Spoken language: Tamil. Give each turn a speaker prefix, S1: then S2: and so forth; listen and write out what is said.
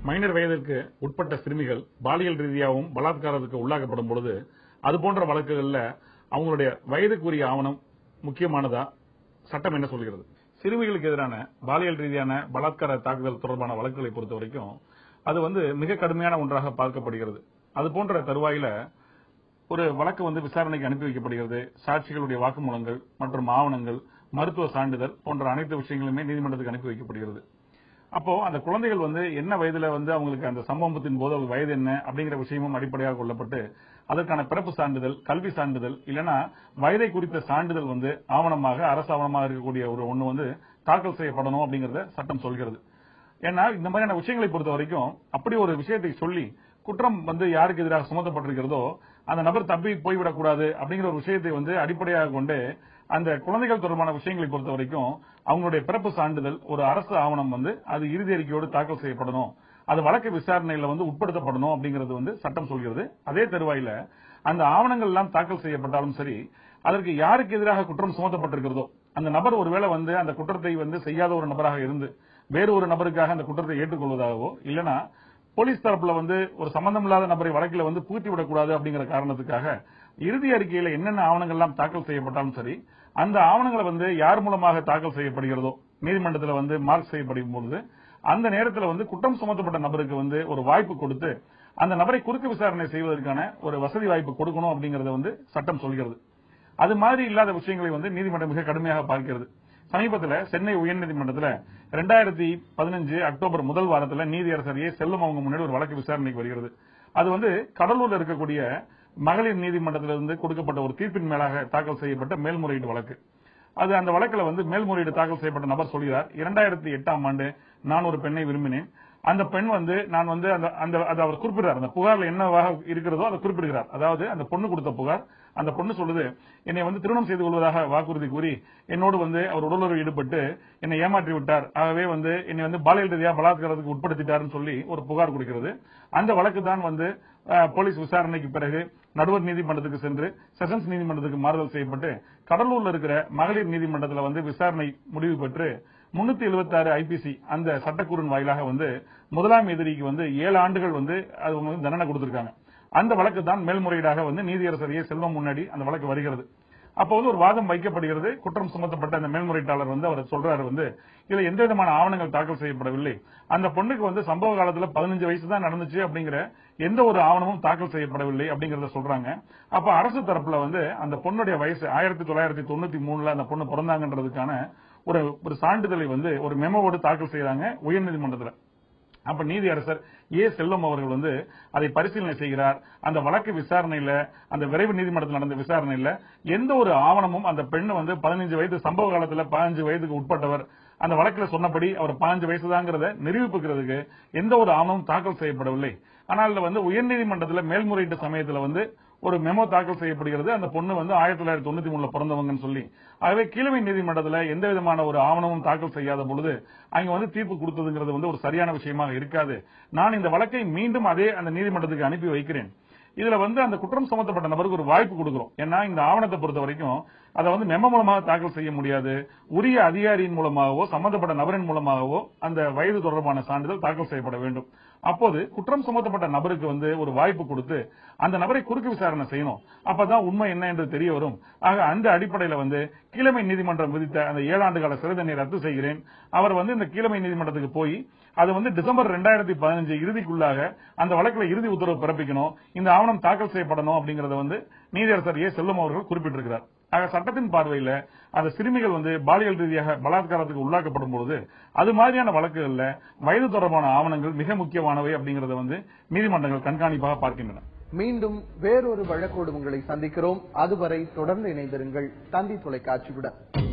S1: மைனர் வயதிற்கு உட்பட்ட சிறுமிகள் பாலியல் ரீதியாகவும் பலாத்காரத்துக்கு உள்ளாக்கப்படும் பொழுது அது போன்ற வழக்குகள்ல அவங்களுடைய வயதுக்குரிய ஆவணம் முக்கியமானதா சட்டம் என்ன சொல்கிறது சிறுமிகளுக்கு எதிரான பாலியல் ரீதியான பலாத்கார தாக்குதல் தொடர்பான வழக்குகளை பொறுத்த வரைக்கும் அது வந்து மிக கடுமையான ஒன்றாக பார்க்கப்படுகிறது அது போன்ற தருவாயில ஒரு வழக்கு வந்து விசாரணைக்கு அனுப்பி வைக்கப்படுகிறது சாட்சிகளுடைய வாக்குமூலங்கள் மற்றும் ஆவணங்கள் மருத்துவ சான்றிதழ் போன்ற அனைத்து விஷயங்களுமே நீதிமன்றத்துக்கு அனுப்பி வைக்கப்படுகிறது அப்போ அந்த குழந்தைகள் வந்து என்ன வயதுல வந்து அவங்களுக்கு அந்த சம்பவத்தின் போது அவங்க வயது என்ன அப்படிங்கிற விஷயமும் அடிப்படையாக கொள்ளப்பட்டு அதற்கான பிறப்பு சான்றிதழ் கல்வி சான்றிதழ் இல்லனா வயதை குறித்த சான்றிதழ் வந்து ஆவணமாக அரசு ஆவணமாக இருக்கக்கூடிய ஒரு ஒண்ணு வந்து தாக்கல் செய்யப்படணும் அப்படிங்கறத சட்டம் சொல்கிறது ஏன்னா இந்த மாதிரியான விஷயங்களை பொறுத்த வரைக்கும் அப்படி ஒரு விஷயத்தை சொல்லி குற்றம் வந்து யாருக்கு எதிராக சுமத்தப்பட்டிருக்கிறதோ அந்த நபர் தப்பி போய்விடக்கூடாது அப்படிங்கிற ஒரு விஷயத்தை வந்து அடிப்படையாக கொண்டு அந்த குழந்தைகள் தொடர்பான விஷயங்களை பொறுத்த வரைக்கும் அவங்களுடைய பிறப்பு சான்றிதழ் ஒரு அரசு ஆவணம் வந்து அது இறுதி அறிக்கையோடு தாக்கல் செய்யப்படணும் அது வழக்கு விசாரணையில வந்து உட்படுத்தப்படணும் அப்படிங்கிறது வந்து சட்டம் சொல்கிறது அதே தருவாயில அந்த ஆவணங்கள் எல்லாம் தாக்கல் செய்யப்பட்டாலும் சரி அதற்கு யாருக்கு எதிராக குற்றம் சுமத்தப்பட்டிருக்கிறதோ அந்த நபர் ஒருவேளை வந்து அந்த குற்றத்தை வந்து செய்யாத ஒரு நபராக இருந்து வேறு ஒரு நபருக்காக அந்த குற்றத்தை ஏற்றுக்கொள்வதாகவோ இல்லனா போலீஸ் தரப்புல வந்து ஒரு சம்பந்தம் இல்லாத நபரை வழக்கில் வந்து பூர்த்தி விடக்கூடாது அப்படிங்கிற காரணத்துக்காக இறுதி அறிக்கையில என்னென்ன ஆவணங்கள் எல்லாம் தாக்கல் செய்யப்பட்டாலும் சரி அந்த ஆவணங்களை வந்து யார் மூலமாக தாக்கல் செய்யப்படுகிறதோ நீதிமன்றத்தில் வந்து மார்க் செய்யப்படும் பொழுது அந்த நேரத்தில் வந்து குற்றம் சுமத்தப்பட்ட நபருக்கு வந்து ஒரு வாய்ப்பு கொடுத்து அந்த நபரை குறுக்கு விசாரணை செய்வதற்கான ஒரு வசதி வாய்ப்பு கொடுக்கணும் அப்படிங்கறத வந்து சட்டம் சொல்கிறது அது மாதிரி இல்லாத விஷயங்களை வந்து நீதிமன்றம் மிக கடுமையாக பார்க்கிறது சமீபத்தில் சென்னை உயர்நீதிமன்றத்தில் ரெண்டாயிரத்தி பதினஞ்சு அக்டோபர் முதல் வாரத்தில் நீதியரசர் ஏ செல்லும் அவங்க முன்னாடி ஒரு வழக்கு விசாரணைக்கு வருகிறது அது வந்து கடலூர்ல இருக்கக்கூடிய மகளிர் நீதிமன்றத்திலிருந்து கொடுக்கப்பட்ட ஒரு தீர்ப்பின் மேலாக தாக்கல் செய்யப்பட்ட மேல்முறையீடு வழக்கு அது அந்த வழக்குல வந்து மேல்முறையீடு தாக்கல் செய்யப்பட்ட நபர் சொல்கிறார் இரண்டாயிரத்தி எட்டாம் ஆண்டு நான் ஒரு பெண்ணை விரும்பினேன் அந்த பெண் வந்து நான் வந்து அந்த அந்த அது அவர் குறிப்பிடுறார் அந்த புகார்ல என்னவாக இருக்கிறதோ அதை குறிப்பிடுகிறார் அதாவது அந்த பொண்ணு கொடுத்த புகார் அந்த பொண்ணு சொல்லுது என்னை வந்து திருமணம் செய்து கொள்வதாக வாக்குறுதி கூறி என்னோடு வந்து அவர் உடலுறவு ஈடுபட்டு என்னை ஏமாற்றி விட்டார் ஆகவே வந்து என்னை வந்து பாலியல் ரீதியாக பலாத்காரத்துக்கு உட்படுத்திட்டாருன்னு சொல்லி ஒரு புகார் கொடுக்கிறது அந்த வழக்கு தான் வந்து அஹ், போலீஸ் விசாரணைக்கு பிறகு நடுவர் நீதிமன்றத்துக்கு சென்று செஷன்ஸ் நீதிமன்றத்துக்கு மாறுதல் செய்யப்பட்டு கடலூர்ல இருக்கிற மகளிர் நீதிமன்றத்தில் வந்து விசாரணை முடிவு பெற்று முன்னூத்தி எழுபத்தி ஆறு ஐபிசி அந்த சட்டக்கூறின் வாயிலாக வந்து முதலாம் எதிரிக்கு வந்து ஏழு ஆண்டுகள் வந்து அது வந்து தண்டனை கொடுத்திருக்காங்க அந்த வழக்கு தான் மேல்முறையீடாக வந்து நீதியரசர் ஏ செல்வம் முன்னாடி அந்த வழக்கு வருகிறது அப்போ வந்து ஒரு வாதம் வைக்கப்படுகிறது குற்றம் சுமத்தப்பட்ட அந்த மேல்முறையீட்டாளர் வந்து அவர் சொல்றாரு வந்து இதுல எந்த விதமான ஆவணங்கள் தாக்கல் செய்யப்படவில்லை அந்த பொண்ணுக்கு வந்து சம்பவ காலத்துல பதினஞ்சு வயசு தான் நடந்துச்சு அப்படிங்கிற எந்த ஒரு ஆவணமும் தாக்கல் செய்யப்படவில்லை அப்படிங்கறத சொல்றாங்க அப்ப அரசு தரப்புல வந்து அந்த பொண்ணுடைய வயசு ஆயிரத்தி தொள்ளாயிரத்தி தொண்ணூத்தி மூணுல அந்த பொண்ணு பிறந்தாங்கன்றதுக்கான ஒரு ஒரு சான்றிதழை வந்து ஒரு மெமோவோடு தாக்கல் செய்யறாங்க உயர்நீதிமன்றத்துல அப்ப நீதியரசர் ஏ செல்வம் அவர்கள் வந்து அதை பரிசீலனை செய்கிறார் அந்த வழக்கு விசாரணையில அந்த விரைவு நீதிமன்றத்தில் நடந்த விசாரணையில எந்த ஒரு ஆவணமும் அந்த பெண்ணு வந்து பதினஞ்சு வயது சம்பவ காலத்துல பதினஞ்சு வயதுக்கு உட்பட்டவர் அந்த வழக்குல சொன்னபடி அவர் பதினஞ்சு வயசுதாங்கிறத நிரூபிக்கிறதுக்கு எந்த ஒரு ஆவணமும் தாக்கல் செய்யப்படவில்லை ஆனால் வந்து உயர்நீதிமன்றத்தில் மேல்முறையீட்டு சமயத்துல வந்து ஒரு மெமோ தாக்கல் செய்யப்படுகிறது அந்த பொண்ணு வந்து ஆயிரத்தி தொள்ளாயிரத்தி தொண்ணூத்தி மூணுல பிறந்தவங்கன்னு சொல்லி ஆகவே கீழமை நீதிமன்றத்தில் எந்த விதமான ஒரு ஆவணமும் தாக்கல் செய்யாத பொழுது அங்க வந்து தீர்ப்பு கொடுத்ததுங்கிறது வந்து ஒரு சரியான விஷயமாக இருக்காது நான் இந்த வழக்கை மீண்டும் அதே அந்த நீதிமன்றத்துக்கு அனுப்பி வைக்கிறேன் இதுல வந்து அந்த குற்றம் சுமத்தப்பட்ட நபருக்கு ஒரு வாய்ப்பு கொடுக்கிறோம் ஏன்னா இந்த ஆவணத்தை பொறுத்த வரைக்கும் அதை வந்து மெமோ மூலமாக தாக்கல் செய்ய முடியாது உரிய அதிகாரியின் மூலமாகவோ சம்பந்தப்பட்ட நபரின் மூலமாகவோ அந்த வயது தொடர்பான சான்றிதழ் தாக்கல் செய்யப்பட வேண்டும் அப்போது குற்றம் சுமத்தப்பட்ட நபருக்கு வந்து ஒரு வாய்ப்பு கொடுத்து அந்த நபரை குறுக்கு விசாரணை செய்யணும் அப்பதான் உண்மை என்ன என்று தெரிய வரும் ஆக அந்த அடிப்படையில வந்து கீழமை நீதிமன்றம் விதித்த அந்த ஏழாண்டு கால சிறை தண்டனை ரத்து செய்கிறேன் அவர் வந்து இந்த கீழமை நீதிமன்றத்துக்கு போய் அது வந்து டிசம்பர் ரெண்டாயிரத்தி பதினஞ்சு இறுதிக்குள்ளாக அந்த வழக்குல இறுதி உத்தரவு பிறப்பிக்கணும் இந்த ஆவணம் தாக்கல் செய்யப்படணும் அப்படிங்கறத வந்து நீதியரசர் ஏ செல்வம் அவர்கள் குறிப்பிட்டிருக்கிறார் ஆக சட்டத்தின் பார்வையில அந்த சிறுமிகள் வந்து பாலியல் ரீதியாக பலாத்காரத்துக்கு உள்ளாக்கப்படும் பொழுது அது மாதிரியான வழக்குகள்ல வயது தொடர்பான ஆவணங்கள் மிக முக்கியமானவை அப்படிங்கறத வந்து நீதிமன்றங்கள் கண்காணிப்பாக பார்க்கின்றன
S2: மீண்டும் வேறொரு வழக்கோடு உங்களை சந்திக்கிறோம் அதுவரை தொடர்ந்து இணைந்திருங்கள் தந்தி தொலைக்காட்சியுடன்